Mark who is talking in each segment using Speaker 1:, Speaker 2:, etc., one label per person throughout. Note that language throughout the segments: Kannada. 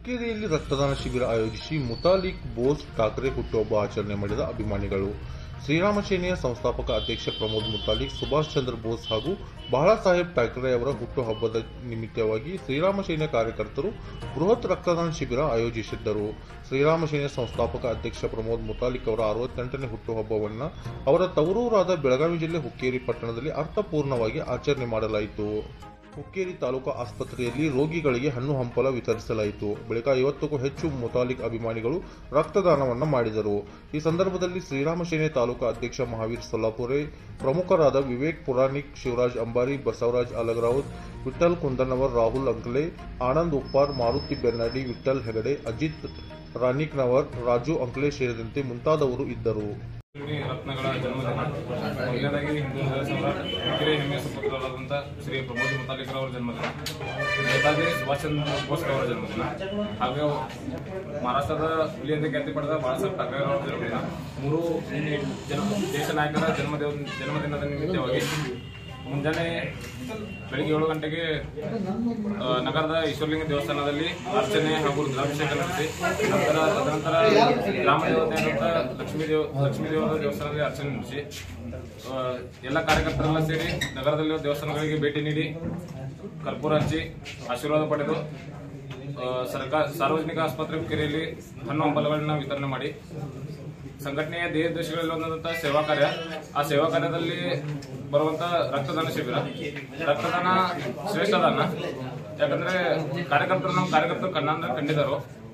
Speaker 1: ಹುಕ್ಕೇರಿಯಲ್ಲಿ ರಕ್ತದಾನ ಶಿಬಿರ ಆಯೋಜಿಸಿ ಮುತಾಲಿಕ್ ಬೋಸ್ ಠಾಕ್ರೆ ಹುಟ್ಟುಹಬ್ಬ ಆಚರಣೆ ಮಾಡಿದ ಅಭಿಮಾನಿಗಳು ಶ್ರೀರಾಮ ಸೇನೆಯ ಸಂಸ್ಥಾಪಕ ಅಧ್ಯಕ್ಷ ಪ್ರಮೋದ್ ಮುತಾಲಿಕ್ ಸುಭಾಷ್ ಚಂದ್ರ ಬೋಸ್ ಹಾಗೂ ಬಾಳಾ ಸಾಹೇಬ್ ಠಾಕ್ರೆ ಅವರ ಹುಟ್ಟುಹಬ್ಬದ ನಿಮಿತ್ತವಾಗಿ ಶ್ರೀರಾಮ ಸೇನೆ ಕಾರ್ಯಕರ್ತರು ಬೃಹತ್ ರಕ್ತದಾನ ಶಿಬಿರ ಆಯೋಜಿಸಿದ್ದರು ಶ್ರೀರಾಮ ಸೇನೆ ಸಂಸ್ಥಾಪಕ ಅಧ್ಯಕ್ಷ ಪ್ರಮೋದ್ ಮುತಾಲಿಕ್ ಅವರ ಅರವತ್ತೆಂಟನೇ ಹುಟ್ಟುಹಬ್ಬವನ್ನು ಅವರ ತವರೂರಾದ ಬೆಳಗಾವಿ ಜಿಲ್ಲೆ ಹುಕ್ಕೇರಿ ಪಟ್ಟಣದಲ್ಲಿ ಅರ್ಥಪೂರ್ಣವಾಗಿ ಆಚರಣೆ ಮಾಡಲಾಯಿತು ಹುಕ್ಕೇರಿ ತಾಲೂಕು ಆಸ್ಪತ್ರೆಯಲ್ಲಿ ರೋಗಿಗಳಿಗೆ ಹಣ್ಣು ಹಂಪಲ ವಿತರಿಸಲಾಯಿತು ಬಳಿಕ ಐವತ್ತಕ್ಕೂ ಹೆಚ್ಚು ಮುತಾಲಿಕ್ ಅಭಿಮಾನಿಗಳು ರಕ್ತದಾನವನ್ನು ಮಾಡಿದರು ಈ ಸಂದರ್ಭದಲ್ಲಿ ಶ್ರೀರಾಮ ಸೇನೆ ತಾಲೂಕು ಅಧ್ಯಕ್ಷ ಮಹಾವೀರ್ ಸೊಲ್ಲಾಪುರೆ ಪ್ರಮುಖರಾದ ವಿವೇಕ್ ಪುರಾಣಿಕ್ ಶಿವರಾಜ್ ಅಂಬಾರಿ ಬಸವರಾಜ್ ಅಲಗರಾವುತ್ ವಿಠಲ್ ಕುಂದನವರ್ ರಾಹುಲ್ ಅಂಕಲೆ ಆನಂದ್ ಉಪ್ಪಾರ್ ಮಾರುತಿ ಬೆನ್ನಾಡಿ ವಿಠಲ್ ಹೆಗಡೆ ಅಜಿತ್ ರಾನಿಕ್ನವರ್ ರಾಜು ಅಂಕಲೆ ಸೇರಿದಂತೆ ಮುಂತಾದವರು ಇದ್ದರು
Speaker 2: ಶ್ರೀ ರತ್ನಗಳ ಜನ್ಮದಿನ ಮೊದಲನೇದಾಗಿ ಹಿಂದೂ ಹೃದಯ ಸಾಮ್ರಾಟ್ ಹುಕ್ಕೇರಿ ಹೆಮ್ಮೆಯ ಸುಪುತ್ರರಾದಂಥ ಶ್ರೀ ಪ್ರಮೋದ್ ಮುತಾಲಿಕರವರ ಜನ್ಮದಿನ ನೇತಾಜಿ ಸುಭಾಷ್ ಚಂದ್ರ ಬೋಸ್ ಅವರ ಜನ್ಮದಿನ ಹಾಗೂ ಮಹಾರಾಷ್ಟ್ರದ ಹುಲಿಯಂತೆ ಖ್ಯಾತಿ ಪಡೆದ ಬಾಳಾಸಾಹೇಬ್ ಠಾಕ್ರೆ ಅವರ ಜನ್ಮದಿನ ಮೂರು ಜನ ದೇಶ ನಾಯಕರ ಜನ್ಮದಿನ ಜನ್ಮದಿನದ ನಿಮಿತ್ತವಾಗಿ ಮುಂಜಾನೆ ಬೆಳಿಗ್ಗೆ ಏಳು ಗಂಟೆಗೆ ಆ, ನಗರದ ಈಶ್ವರಲಿಂಗ ದೇವಸ್ಥಾನದಲ್ಲಿ ಅರ್ಚನೆ ಹಾಗೂ ರುದ್ರಾಭಿಷೇಕ ನಡೆಸಿ ನಂತರ ತದನಂತರ ಗ್ರಾಮ ದೇವತೆಯಾದಂಥ ಲಕ್ಷ್ಮೀ ದೇವ ಲಕ್ಷ್ಮೀ ದೇವರ ದೇವಸ್ಥಾನದಲ್ಲಿ ಅರ್ಚನೆ ನಡೆಸಿ ಆ, ಎಲ್ಲ ಕಾರ್ಯಕರ್ತರೆಲ್ಲ ಸೇರಿ ನಗರದಲ್ಲಿರುವ ದೇವಸ್ಥಾನಗಳಿಗೆ ಭೇಟಿ ನೀಡಿ ಕರ್ಪೂರ ಹಚ್ಚಿ ಆಶೀರ್ವಾದ ಪಡೆದು ಆ, ಸರ್ಕಾರ ಸಾರ್ವಜನಿಕ ಆಸ್ಪತ್ರೆ ಹುಕ್ಕೇರಿಯಲ್ಲಿ ಹಣ್ಣು ಹಂಪಲುಗಳನ್ನ ವಿತರಣೆ ಮಾಡಿ ಸಂಘಟನೆಯ ದೇಹ ದೇಶಗಳಲ್ಲಿ ಒಂದಂತ ಸೇವಾ ಕಾರ್ಯ ಆ ಸೇವಾ ಕಾರ್ಯದಲ್ಲಿ ಬರುವಂತ ರಕ್ತದಾನ ಶಿಬಿರ ರಕ್ತದಾನ ಶ್ರೇಷ್ಠ ದಾನ ಯಾಕಂದ್ರೆ ಕಾರ್ಯಕರ್ತರು ನಮ್ಮ ಕಾರ್ಯಕರ್ತರು ಕಣ್ಣಾಂದ್ರೆ ಕಂಡಿದ್ದರು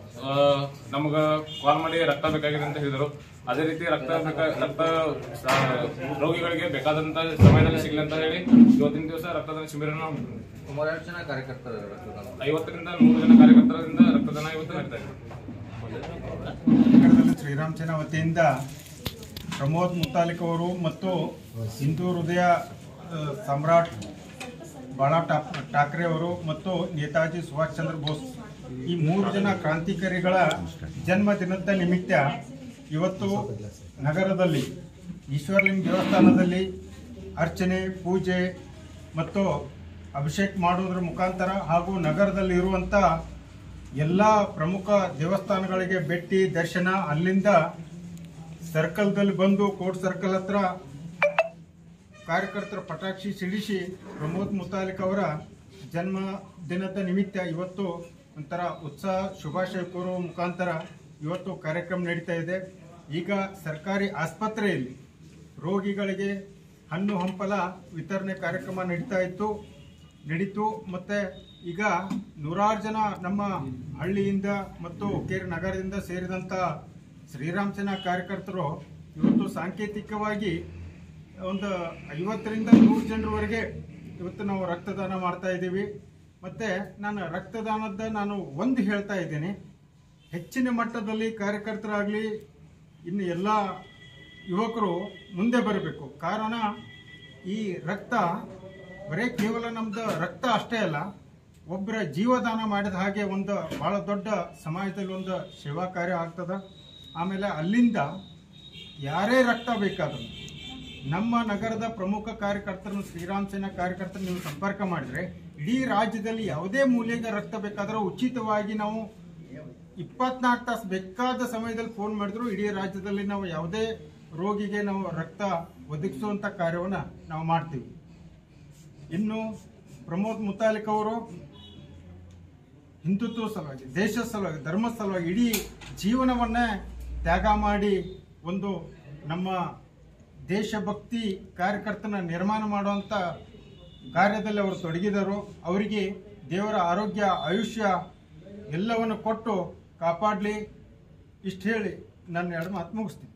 Speaker 2: ನಮಗ ಕಾಲ್ ಮಾಡಿ ರಕ್ತ ಬೇಕಾಗಿದೆ ಅಂತ ಹೇಳಿದರು ಅದೇ ರೀತಿ ರಕ್ತ ಬೇಕ ರಕ್ತ ಆ, ರೋಗಿಗಳಿಗೆ ಬೇಕಾದಂತ ಸಮಯದಲ್ಲಿ ಸಿಗ್ಲಿ ಅಂತ ಹೇಳಿ ಇವತ್ತಿನ ದಿವಸ ರಕ್ತದಾನ ಶಿಬಿರನ
Speaker 3: ಸುಮಾರು ಎಷ್ಟು ಜನ ಕಾರ್ಯಕರ್ತರು ರಕ್ತದಾನ
Speaker 2: ಐವತ್ತರಿಂದ ನೂರು ಜನ ಕಾರ್ಯಕರ್ತರಿಂದ ರಕ್ತದಾನ ಇವತ್ತು ನಡೀತಾ ಇದೆ
Speaker 4: ನಗರದಲ್ಲಿ ಶ್ರೀರಾಮ್ ಸೇನಾ ವತಿಯಿಂದ ಪ್ರಮೋದ್ ಮುತಾಲಿಕ್ ಅವರು ಮತ್ತು ಹಿಂದೂ ಹೃದಯ ಆ, ಸಮ್ರಾಟ್ ಬಾಳಾ ಠಾ- ಠಾಕ್ರೆ ಅವರು ಮತ್ತು ನೇತಾಜಿ ಸುಭಾಷ್ ಚಂದ್ರ ಬೋಸ್ ಈ ಮೂರು ಜನ ಕ್ರಾಂತಿಕಾರಿಗಳ ಜನ್ಮದಿನದ ನಿಮಿತ್ತ ಇವತ್ತು ನಗರದಲ್ಲಿ ಈಶ್ವರಲಿಂಗ ದೇವಸ್ಥಾನದಲ್ಲಿ ಅರ್ಚನೆ ಪೂಜೆ ಮತ್ತು ಅಭಿಷೇಕ್ ಮಾಡುವುದರ ಮುಖಾಂತರ ಹಾಗೂ ನಗರದಲ್ಲಿ ಇರುವಂಥ ಎಲ್ಲ ಪ್ರಮುಖ ದೇವಸ್ಥಾನಗಳಿಗೆ ಭೇಟಿ ದರ್ಶನ ಅಲ್ಲಿಂದ ಸರ್ಕಲ್ದಲ್ಲಿ ಬಂದು ಕೋರ್ಟ್ ಸರ್ಕಲ್ ಹತ್ರ ಕಾರ್ಯಕರ್ತರ ಪಟಾಕ್ಷಿ ಸಿಡಿಸಿ ಪ್ರಮೋದ್ ಮುತಾಲಿಕ್ ಅವರ ಜನ್ಮ ದಿನದ ನಿಮಿತ್ತ ಇವತ್ತು ಒಂಥರ ಉತ್ಸಾಹ ಶುಭಾಶಯ ಕೋರುವ ಮುಖಾಂತರ ಇವತ್ತು ಕಾರ್ಯಕ್ರಮ ನಡೀತಾ ಇದೆ ಈಗ ಸರ್ಕಾರಿ ಆಸ್ಪತ್ರೆಯಲ್ಲಿ ರೋಗಿಗಳಿಗೆ ಹಣ್ಣು ಹಂಪಲ ವಿತರಣೆ ಕಾರ್ಯಕ್ರಮ ನಡೀತಾ ಇತ್ತು ನಡೀತು ಮತ್ತೆ ಈಗ ನೂರಾರು ಜನ ನಮ್ಮ ಹಳ್ಳಿಯಿಂದ ಮತ್ತು ಹುಕ್ಕೇರಿ ನಗರದಿಂದ ಸೇರಿದಂಥ ಶ್ರೀರಾಮ್ ಸೇನಾ ಕಾರ್ಯಕರ್ತರು ಇವತ್ತು ಸಾಂಕೇತಿಕವಾಗಿ ಒಂದು ಐವತ್ತರಿಂದ ನೂರು ಜನರವರೆಗೆ ಇವತ್ತು ನಾವು ರಕ್ತದಾನ ಮಾಡ್ತಾ ಇದ್ದೀವಿ ಮತ್ತೆ ನಾನು ರಕ್ತದಾನದ ನಾನು ಒಂದು ಹೇಳ್ತಾ ಇದ್ದೀನಿ ಹೆಚ್ಚಿನ ಮಟ್ಟದಲ್ಲಿ ಕಾರ್ಯಕರ್ತರಾಗಲಿ ಇನ್ನು ಎಲ್ಲ ಯುವಕರು ಮುಂದೆ ಬರಬೇಕು ಕಾರಣ ಈ ರಕ್ತ ಬರೀ ಕೇವಲ ನಮ್ದು ರಕ್ತ ಅಷ್ಟೇ ಅಲ್ಲ ಒಬ್ಬರ ಜೀವದಾನ ಮಾಡಿದ ಹಾಗೆ ಒಂದು ಬಹಳ ದೊಡ್ಡ ಸಮಾಜದಲ್ಲಿ ಒಂದು ಸೇವಾ ಕಾರ್ಯ ಆಗ್ತದ ಆಮೇಲೆ ಅಲ್ಲಿಂದ ಯಾರೇ ರಕ್ತ ಬೇಕಾದರೂ ನಮ್ಮ ನಗರದ ಪ್ರಮುಖ ಕಾರ್ಯಕರ್ತರನ್ನು ಶ್ರೀರಾಮ್ ಸೇನಾ ಕಾರ್ಯಕರ್ತರು ನೀವು ಸಂಪರ್ಕ ಮಾಡಿದ್ರೆ ಇಡೀ ರಾಜ್ಯದಲ್ಲಿ ಯಾವುದೇ ಮೂಲೆಗೆ ರಕ್ತ ಬೇಕಾದರೂ ಉಚಿತವಾಗಿ ನಾವು ಇಪ್ಪತ್ನಾಲ್ಕು ತಾಸು ಬೇಕಾದ ಸಮಯದಲ್ಲಿ ಫೋನ್ ಮಾಡಿದ್ರು ಇಡೀ ರಾಜ್ಯದಲ್ಲಿ ನಾವು ಯಾವುದೇ ರೋಗಿಗೆ ನಾವು ರಕ್ತ ಒದಗಿಸುವಂತ ಕಾರ್ಯವನ್ನು ನಾವು ಮಾಡ್ತೀವಿ ಇನ್ನು ಪ್ರಮೋದ್ ಮುತಾಲಿಕ್ ಅವರು ಹಿಂದುತ್ವ ಸಲುವಾಗಿ ದೇಶದ ಸಲುವಾಗಿ ಧರ್ಮದ ಸಲುವಾಗಿ ಇಡೀ ಜೀವನವನ್ನೇ ತ್ಯಾಗ ಮಾಡಿ ಒಂದು ನಮ್ಮ ದೇಶಭಕ್ತಿ ಕಾರ್ಯಕರ್ತನ ನಿರ್ಮಾಣ ಮಾಡುವಂಥ ಕಾರ್ಯದಲ್ಲಿ ಅವರು ತೊಡಗಿದರು ಅವರಿಗೆ ದೇವರ ಆರೋಗ್ಯ ಆಯುಷ್ಯ ಎಲ್ಲವನ್ನು ಕೊಟ್ಟು ಕಾಪಾಡಲಿ ಇಷ್ಟು ಹೇಳಿ ನನ್ನ ಎರಡು ಮಾತು ಮುಗಿಸ್ತೀನಿ